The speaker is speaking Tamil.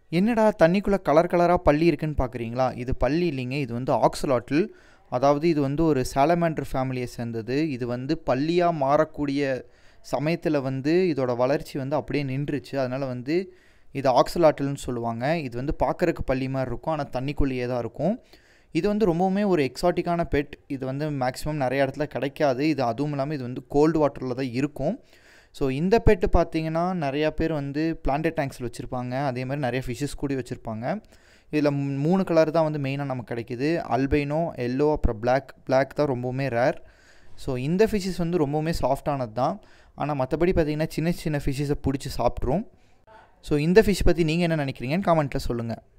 என்னடா தண்ணிக்குள்ளே கலர் கலராக பள்ளி இருக்குன்னு பார்க்குறீங்களா இது பள்ளி இல்லைங்க இது வந்து ஆக்சலாட்டில் அதாவது இது வந்து ஒரு சாலமாண்டர் ஃபேமிலியை சேர்ந்தது இது வந்து பள்ளியாக மாறக்கூடிய சமயத்தில் வந்து இதோட வளர்ச்சி வந்து அப்படியே நின்றுச்சு அதனால் வந்து இது ஆக்சலாட்டில்னு சொல்லுவாங்க இது வந்து பார்க்குறக்கு பள்ளி மாதிரி இருக்கும் ஆனால் தண்ணிக்குள்ளேயே தான் இருக்கும் இது வந்து ரொம்பவுமே ஒரு எக்ஸாட்டிக்கான பெட் இது வந்து மேக்ஸிமம் நிறைய இடத்துல கிடைக்காது இது அதுவும் இல்லாமல் இது வந்து கோல்டு வாட்டரில் தான் இருக்கும் ஸோ இந்த பெட்டு பார்த்தீங்கன்னா நிறையா பேர் வந்து பிளான்டட் டேங்க்ஸில் வச்சுருப்பாங்க அதே மாதிரி நிறைய ஃபிஷ்ஷஸ் கூட வச்சுருப்பாங்க இதில் மூணு கலர் தான் வந்து மெயினாக நமக்கு கிடைக்கிது அல்பைனோ எல்லோ அப்புறம் பிளாக் பிளாக் தான் ரொம்பவுமே ரேர் ஸோ இந்த ஃபிஷ்ஷஸ் வந்து ரொம்பவுமே சாஃப்டானது தான் ஆனால் மற்றபடி பார்த்திங்கன்னா சின்ன சின்ன ஃபிஷ்ஷஸை பிடிச்சி சாப்பிட்ரும் ஸோ இந்த ஃபிஷ் பற்றி நீங்கள் என்ன நினைக்கிறீங்கன்னு காமெண்ட்டில் சொல்லுங்கள்